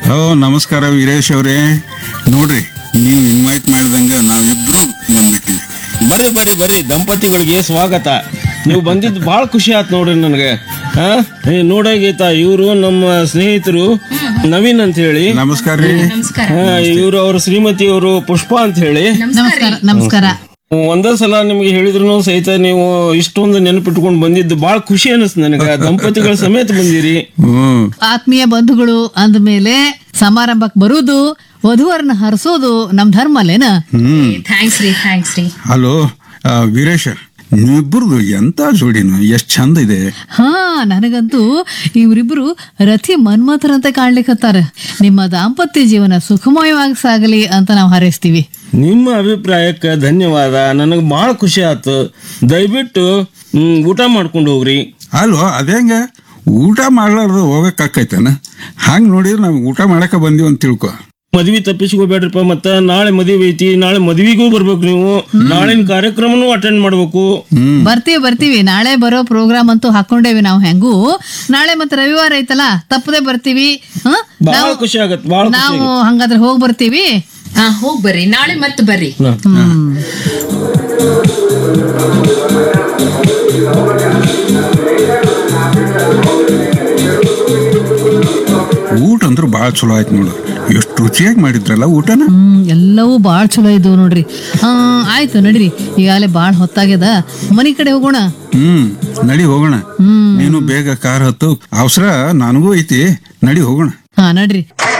ಓ ನಮಸ್ಕಾರ ವೀರೇಶ್ ಅವರೇ ನೋಡ್ರಿ ನೀವು ಇನ್ವೈಟ್ ಮಾಡಿದಂಗ ನಾವಿಬ್ರು ಬಂದ್ಬಿಟ್ಟಿವಿ ಬರ್ರಿ ಬರ್ರಿ ಬರ್ರಿ ದಂಪತಿಗಳಿಗೆ ಸ್ವಾಗತ ನೀವು ಬಂದಿದ್ದು ಬಹಳ ಖುಷಿ ಆಯ್ತು ನೋಡ್ರಿ ನನಗೆ ಹಾ ನೋಡ ಗೀತ ಇವರು ನಮ್ಮ ಸ್ನೇಹಿತರು ನವೀನ್ ಅಂತ ಹೇಳಿ ನಮಸ್ಕಾರ ರೀ ಇವರು ಅವ್ರ ಶ್ರೀಮತಿಯವರು ಪುಷ್ಪ ಅಂತ ಹೇಳಿ ನಮಸ್ಕಾರ ನಮಸ್ಕಾರ ಒಂದೇ ಸಲ ನಿಮ್ಗೆ ಹೇಳಿದ್ರು ಸಹಿತ ನೀವು ಇಷ್ಟೊಂದು ನೆನಪಿಟ್ಕೊಂಡು ಬಂದಿದ್ದು ಬಹಳ ಖುಷಿ ಅನಿಸ್ತು ನನಗೆ ದಂಪತಿಗಳ ಸಮೇತ ಬಂದಿರಿ ಹ್ಮ್ ಆತ್ಮೀಯ ಬಂಧುಗಳು ಅಂದ್ಮೇಲೆ ಸಮಾರಂಭಕ್ಕೆ ಬರುವುದು ವಧುವರನ್ನ ಹರಿಸೋದು ನಮ್ ಧರ್ಮ ಅಲ್ಲೇನ ಹ್ಮ್ ಥ್ಯಾಂಕ್ಸ್ ರೀ ಥ್ಯಾಂಕ್ಸ್ ರೀ ಹಲೋ ಆ, ವೀರೇಶ ನೀವಿಬ್ಬರದು ಎಂತ ಜೋಡಿನು ಎಷ್ಟ್ ಚಂದ ಇದೆ ಹಾ ನನಗಂತೂ ಇವರಿಬ್ರು ರಥಿ ಮನ್ಮಥರಂತೆ ಕಾಣ್ಲಿಕ್ಕತ್ತಾರ ನಿಮ್ಮ ದಾಂಪತ್ಯ ಜೀವನ ಸುಖಮಯವಾಗಿ ಸಾಗಲಿ ಅಂತ ನಾವು ಹಾರೈಸ್ತೀವಿ ನಿಮ್ಮ ಅಭಿಪ್ರಾಯಕ್ಕೆ ಧನ್ಯವಾದ ನನಗೆ ಬಹಳ ಖುಷಿ ಆಯ್ತು ದಯವಿಟ್ಟು ಹ್ಮ್, ಊಟ ಮಾಡ್ಕೊಂಡು ಹೋಗ್ರಿ ಅಲ್ವೋ ಅದೇಂಗ ಊಟ ಮಾಡ್ಲಾರ್ದು ಹೋಗಕ್ಕಾಕೈತೇನ ಹಂಗ್ ನೋಡಿದ್ರೆ ನಾವು ಊಟ ಮಾಡಕ ಬಂದೀವಿ ಅಂತ ತಿಳ್ಕೊ ಮದ್ವಿ ತಪ್ಪಿಸ್ಕೋಬೇಡ್ರಪ್ಪ ಮತ್ತ ನಾಳೆ ಮದುವೆ ಐತಿ ನಾಳೆ ಮದ್ವಿಗೂ ಬರ್ಬೇಕು ನೀವು ನಾಳಿನ ಕಾರ್ಯಕ್ರಮನೂ ಅಟೆಂಡ್ ಮಾಡ್ಬೇಕು ಬರ್ತೀವಿ ಬರ್ತೀವಿ ನಾಳೆ ಬರೋ ಪ್ರೋಗ್ರಾಮ್ ಅಂತೂ ಹಾಕೊಂಡೇವಿ ನಾವು ಹೆಂಗೂ ನಾಳೆ ಮತ್ತೆ ರವಿವಾರ ಐತಲ್ಲ ತಪ್ಪದೆ ಬರ್ತೀವಿ ಹ? ಬಹಳ ನಾವು- ಖುಷಿ ಆಗತ್ತೆ ಬಹಳ ಖುಷಿ ನಾವು ಹಂಗಾದ್ರೆ ಹೋಗಿ ಬರ್ತೀವಿ ಹಾ ಹೋಗ್ ಬರ್ರಿ ನಾಳೆ ಮತ್ತೆ ಬರ್ರಿ ಊಟ ಅಂದ್ರೂ ಭಾಳ ಚಲೋ ಆಯ್ತು ನೋಡು ಎಷ್ಟು ರುಚಿಯಾಗಿ ಮಾಡಿದ್ರಲ್ಲ ಊಟನ ಹ್ಮ್ ಎಲ್ಲವೂ ಬಾಳ ಚಲೋ ಇದ್ವು ನೋಡ್ರಿ ಆ ಆಯ್ತು ನಡ್ರಿ ಈಗಾಗಲೇ ಬಾಳ ಹೊತ್ತಾಗ್ಯದ ಮನಿ ಕಡೆ ಹೋಗೋಣ ಹ್ಮ್ ನಡಿ ಹೋಗೋಣ ನೀನು ಬೇಗ ಕಾರ್ ಹತ್ತು ಅವಸರ ನನಗೂ ಐತಿ ನಡಿ ಹೋಗೋಣ ಹಾ ನಡ್ರಿ